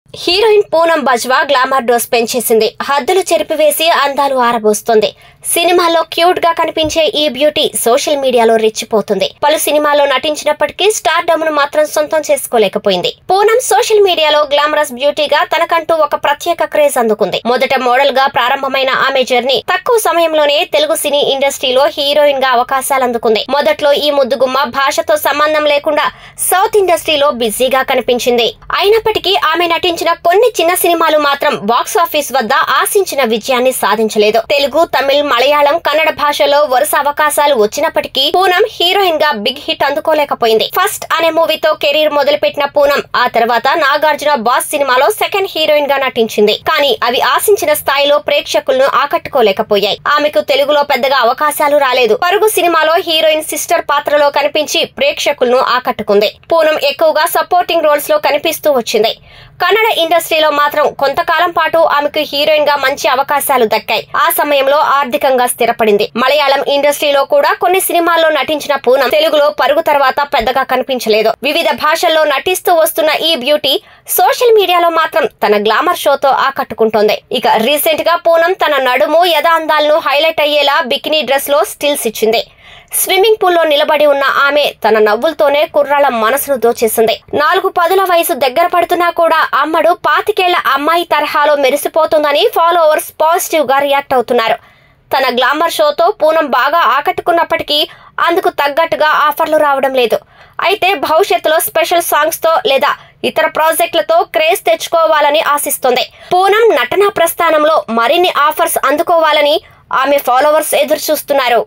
heroine Poonam Bajwa glamour dose పెంచేసింది హద్దులు చెరిపివేసి అందాలు ఆరబోస్తుంది సినిమాలో క్యూట్ గా కనిపించే ఈ బ్యూటీ సోషల్ మీడియాలో రెచ్చిపోతుంది పలు సినిమాల్లో నటించినప్పటికీ స్టార్ ను మాత్రం సొంతం చేసుకోలేకపోయింది పూనం సోషల్ మీడియాలో గ్లామరస్ బ్యూటీగా తనకంటూ ఒక ప్రత్యేక క్రేజ్ అందుకుంది మొదట మోడల్ గా ప్రారంభమైన ఆమె జర్నీ తక్కువ సమయంలోనే తెలుగు సినీ ఇండస్ట్రీలో హీరోయిన్ గా అవకాశాలు అందుకుంది మొదట్లో ఈ ముద్దుగుమ్మ భాషతో సంబంధం లేకుండా సౌత్ ఇండస్ట్రీలో బిజీగా కనిపించింది అయినప్పటికీ ఆమె నటించిన కొన్ని చిన్న సినిమాలు మాత్రం బాక్స్ ఆఫీస్ వద్ద ఆశించిన విజయాన్ని సాధించలేదు తెలుగు తమిళ్ మలయాళం కన్నడ భాషలో వరుస అవకాశాలు వచ్చినప్పటికీ పూనం హీరోయిన్ గా బిగ్ హిట్ అందుకోలేకపోయింది ఫస్ట్ అనే మూవీతో కెరీర్ మొదలుపెట్టిన పూనం ఆ తర్వాత నాగార్జున బాస్ సినిమాలో సెకండ్ హీరోయిన్ గా నటించింది కానీ అవి ఆశించిన స్థాయిలో ప్రేక్షకులను ఆకట్టుకోలేకపోయాయి ఆమెకు తెలుగులో పెద్దగా అవకాశాలు రాలేదు పరుగు సినిమాలో హీరోయిన్ సిస్టర్ పాత్రలో కనిపించి ప్రేక్షకులను ఆకట్టుకుంది పూనం ఎక్కువగా సపోర్టింగ్ రోల్స్ లో కనిపిస్తూ వచ్చింది కన్నడ ఇండస్ట్రీలో మాత్రం కొంతకాలం పాటు ఆమెకు హీరోయిన్ గా మంచి అవకాశాలు దక్కాయి ఆ సమయంలో ఆర్థికంగా స్థిరపడింది మలయాళం ఇండస్ట్రీలో కూడా కొన్ని సినిమాల్లో నటించిన పూనం తెలుగులో పరుగు తర్వాత పెద్దగా కనిపించలేదు వివిధ భాషల్లో నటిస్తూ వస్తున్న ఈ బ్యూటీ సోషల్ మీడియాలో మాత్రం తన గ్లామర్ షోతో ఆకట్టుకుంటోంది ఇక రీసెంట్ గా పూనం తన నడుము యథా అందాలను హైలైట్ అయ్యేలా బికినీ డ్రెస్ లో స్టిల్స్ ఇచ్చింది స్విమ్మింగ్ పూల్లో నిలబడి ఉన్న ఆమె తన నవ్వులతోనే కుర్రాళ్ళ మనసును దోచేసింది నాలుగు పదుల వయసు దగ్గర పడుతున్నా కూడా అమ్మడు పాతికేళ్ల అమ్మాయి తరహాలో మెరిసిపోతుందని ఫాలోవర్స్ పాజిటివ్ గా రియాక్ట్ అవుతున్నారు తన గ్లామర్ షోతో పూనం బాగా ఆకట్టుకున్నప్పటికీ అందుకు తగ్గట్టుగా ఆఫర్లు రావడం లేదు అయితే భవిష్యత్తులో స్పెషల్ సాంగ్స్ తో లేదా ఇతర ప్రాజెక్టులతో క్రేజ్ తెచ్చుకోవాలని ఆశిస్తుంది పూనం నటనా ప్రస్థానంలో మరిన్ని ఆఫర్స్ అందుకోవాలని ఆమె ఫాలోవర్స్ ఎదురు చూస్తున్నారు